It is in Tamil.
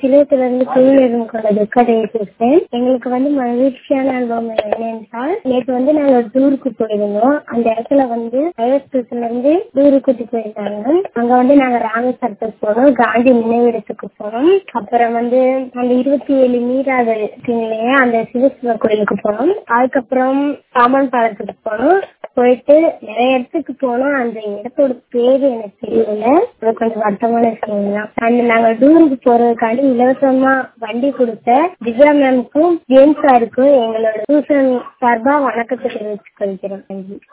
சிலத்துல இருந்து தொழில் கொண்ட துக்கடையை பேசுறேன் எங்களுக்கு வந்து மகிழ்ச்சியான அனுபவம் என்னென்றால் நேற்று வந்து நாங்க ஒரு டூருக்கு போயிருந்தோம் அந்த இடத்துல வந்து ஐஎஸ்பிஎஸ்ல இருந்து டூரு கூட்டி போயிருந்தாங்க அங்க வந்து நாங்க ராமேஸ்வரத்துக்கு போனோம் காந்தி நினைவிடத்துக்கு போனோம் அப்புறம் வந்து அந்த இருபத்தி ஏழு நீராடல் இல்லையா அந்த சிவசிவ கோயிலுக்கு போனோம் அதுக்கப்புறம் பாம்பன் பாலத்துக்கு போனோம் போயிட்டு நிறைய இடத்துக்கு போனோம் அந்த இடத்தோட பேரு எனக்கு தெரியல அது கொஞ்சம் வருத்தமான விஷயம் தான் அந்த நாங்க டூருக்கு போறதுக்காண்டி இலவசமா வண்டி கொடுத்த திவ்யா மேம்க்கும் ஜேம்ஸ் சாருக்கும் எங்களோட டியூஷன் சார்பா வணக்கத்தை தெரிவித்துக் கொள்கிறோம் நன்றி